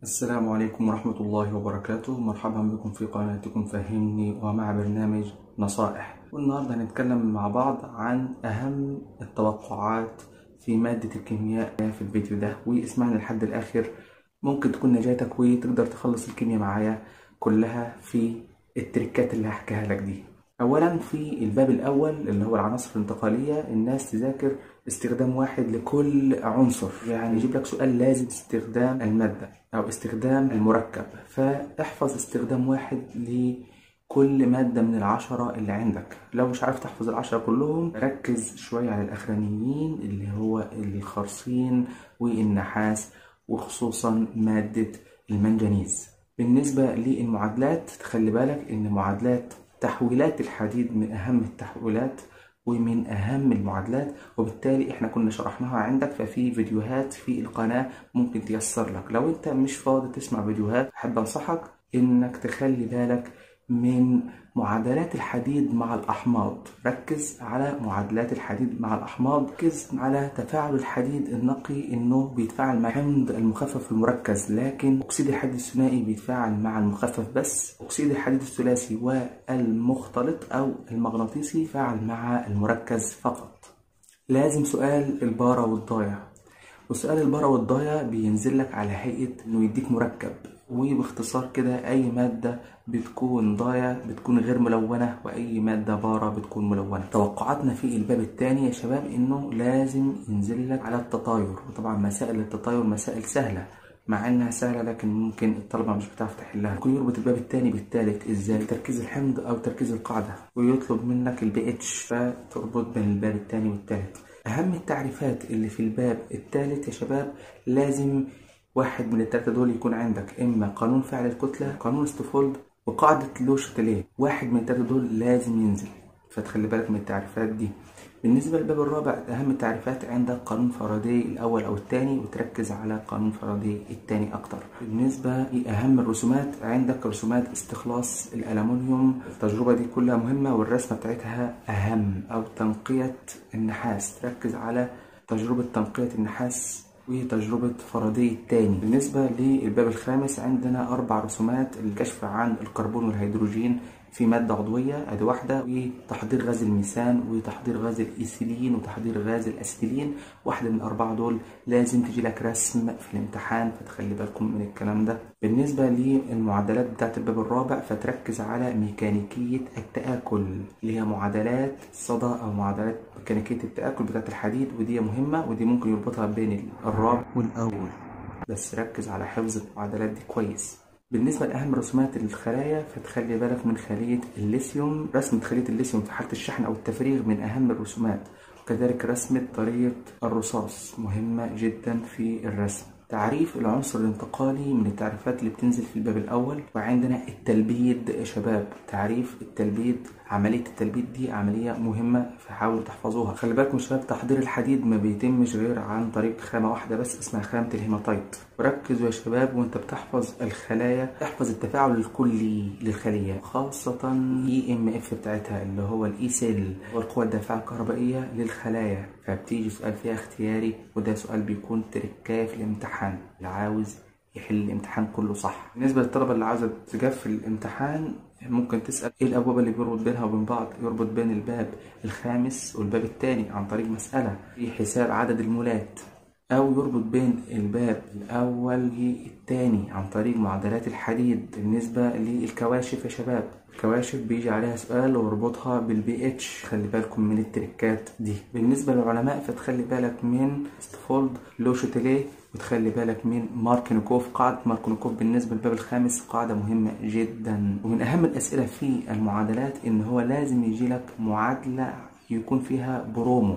السلام عليكم ورحمة الله وبركاته مرحبا بكم في قناتكم فهمني ومع برنامج نصائح والنهاردة هنتكلم مع بعض عن أهم التوقعات في مادة الكيمياء في الفيديو ده واسمعني لحد الآخر ممكن تكون نجاتك وتقدر تخلص الكيمياء معايا كلها في التريكات اللي هحكيها لك دي أولا في الباب الأول اللي هو العناصر الانتقالية الناس تذاكر استخدام واحد لكل عنصر يعني يجيب لك سؤال لازم استخدام المادة أو استخدام المركب فاحفظ استخدام واحد لكل مادة من العشرة اللي عندك لو مش عارف تحفظ العشرة كلهم ركز شوية على الأخرانيين اللي هو الخرسين والنحاس وخصوصا مادة المنجنيز بالنسبة للمعادلات تخلي بالك إن معادلات تحويلات الحديد من أهم التحويلات ومن أهم المعادلات وبالتالي إحنا كنا شرحناها عندك ففي فيديوهات في القناة ممكن تيسر لك لو أنت مش فاضي تسمع فيديوهات أحب أنصحك إنك تخلي بالك من معادلات الحديد مع الأحماض ركز على معادلات الحديد مع الأحماض ركز على تفاعل الحديد النقي إنه بيتفاعل مع حمض المخفف المركز لكن أكسيد الحديد الثنائي بيتفاعل مع المخفف بس أكسيد الحديد الثلاثي والمختلط أو المغناطيسي يتفاعل مع المركز فقط لازم سؤال البارة والضايع وسؤال البارة والضايع بينزل لك على هيئة إنه يديك مركب وباختصار كده أي مادة بتكون ضايع بتكون غير ملونة وأي مادة بارة بتكون ملونة توقعاتنا في الباب الثاني يا شباب إنه لازم ينزل لك على التطاير وطبعا مسائل التطاير مسائل سهلة مع انها سهله لكن ممكن الطلبه مش بتعرف تحلها ممكن يربط الباب الثاني بالثالث ازاي تركيز الحمض او تركيز القاعده ويطلب منك البي اتش فتربط بين الباب الثاني والثالث اهم التعريفات اللي في الباب الثالث يا شباب لازم واحد من الثلاثه دول يكون عندك اما قانون فعل الكتله قانون ستوفولد وقاعده لو شاتيليه واحد من الثلاثه دول لازم ينزل فتخلي بالك من التعريفات دي بالنسبة للباب الرابع أهم التعريفات عندك قانون فاراداي الأول أو الثاني وتركز على قانون فاراداي الثاني أكتر بالنسبة لأهم الرسومات عندك رسومات استخلاص الألمنيوم التجربة دي كلها مهمة والرسمة بتاعتها أهم أو تنقية النحاس تركز على تجربة تنقية النحاس وتجربة فاراداي الثاني بالنسبة للباب الخامس عندنا أربع رسومات الكشف عن الكربون والهيدروجين في مادة عضوية ادي واحدة وتحضير غاز الميثان وتحضير غاز الإيثيلين وتحضير غاز الأسيتيلين واحدة من الأربعة دول لازم تجي لك رسم في الامتحان فتخلي بالكم من الكلام ده بالنسبة للمعادلات بتاعت الباب الرابع فتركز على ميكانيكية التآكل اللي هي معادلات صدى أو معادلات ميكانيكية التآكل بتاعت الحديد ودي مهمة ودي ممكن يربطها بين الرابع والأول بس ركز على حفظ المعادلات دي كويس بالنسبة لأهم رسومات الخلايا فتخلي بالك من خلية الليثيوم رسمة خلية الليثيوم في حالة الشحن أو التفريغ من أهم الرسومات وكذلك رسمة طريقة الرصاص مهمة جدا في الرسم تعريف العنصر الانتقالي من التعريفات اللي بتنزل في الباب الأول وعندنا التلبيد يا شباب تعريف التلبيد عملية التلبيد دي عملية مهمة فحاولوا تحفظوها خلي بالكم شباب تحضير الحديد ما بيتمش غير عن طريق خامة واحدة بس اسمها خامة الهيماتايت وركزوا يا شباب وانت بتحفظ الخلايا احفظ التفاعل الكلي للخلية خاصة اي ام اف بتاعتها اللي هو الاي سيل هو القوة الدافعة الكهربائية للخلايا فبتيجي سؤال فيها اختياري وده سؤال بيكون تركاية في الامتحان اللي عاوز يحل الامتحان كله صح بالنسبة للطلبة اللي عاوزة تقفل الامتحان ممكن تسأل ايه الأبواب اللي بيربط بينها وبين بعض يربط بين الباب الخامس والباب الثاني عن طريق مسألة في حساب عدد المولات أو يربط بين الباب الأول والثاني عن طريق معادلات الحديد بالنسبة للكواشف يا شباب الكواشف بيجي عليها سؤال ويربطها بالبي اتش خلي بالكم من التركات دي بالنسبة للعلماء فتخلي بالك من ستفولد لو شاتيليه وتخلي بالك من ماركنكوف قاعدة ماركنكوف بالنسبة للباب الخامس قاعدة مهمة جدا ومن أهم الأسئلة في المعادلات إن هو لازم يجي لك معادلة يكون فيها برومو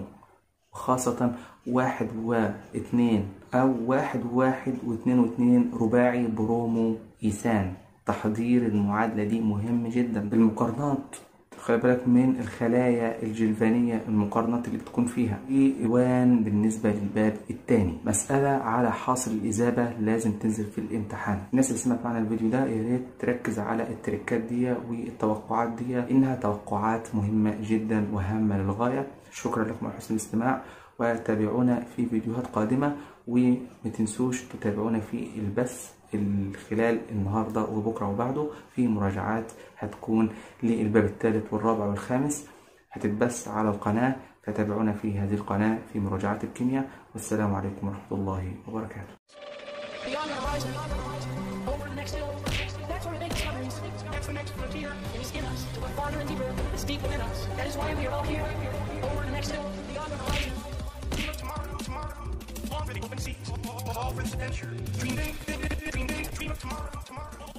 خاصة واحد واثنين أو واحد وواحد واثنين واثنين رباعي برومو إيثان تحضير المعادلة دي مهم جدا بالمقارنات خلي بالك من الخلايا الجلفانية المقارنات اللي بتكون فيها إيوان بالنسبة للباب الثاني مسألة على حاصل الإجابة لازم تنزل في الامتحان الناس اللي سمعت معنا الفيديو ده يا ريت تركز على التركات دي والتوقعات دي إنها توقعات مهمة جدا وهامة للغاية شكرا لكم على حسن الاستماع وتابعونا في فيديوهات قادمة وما تنسوش تتابعونا في البث خلال النهاردة وبكرة وبعده في مراجعات هتكون للباب الثالث والرابع والخامس هتتبث على القناة فتابعونا في هذه القناة في مراجعات الكيمياء والسلام عليكم ورحمة الله وبركاته Beyond the horizon, over the next hill. That's where we make discoveries. That's the next frontier. It is in us to go farther and deeper. It's deep within us. That is why we are all here. Over the next hill, beyond the horizon. Dream of tomorrow, tomorrow. Long for the open seas. All for this adventure. Dream big, dream big, dream of tomorrow, tomorrow.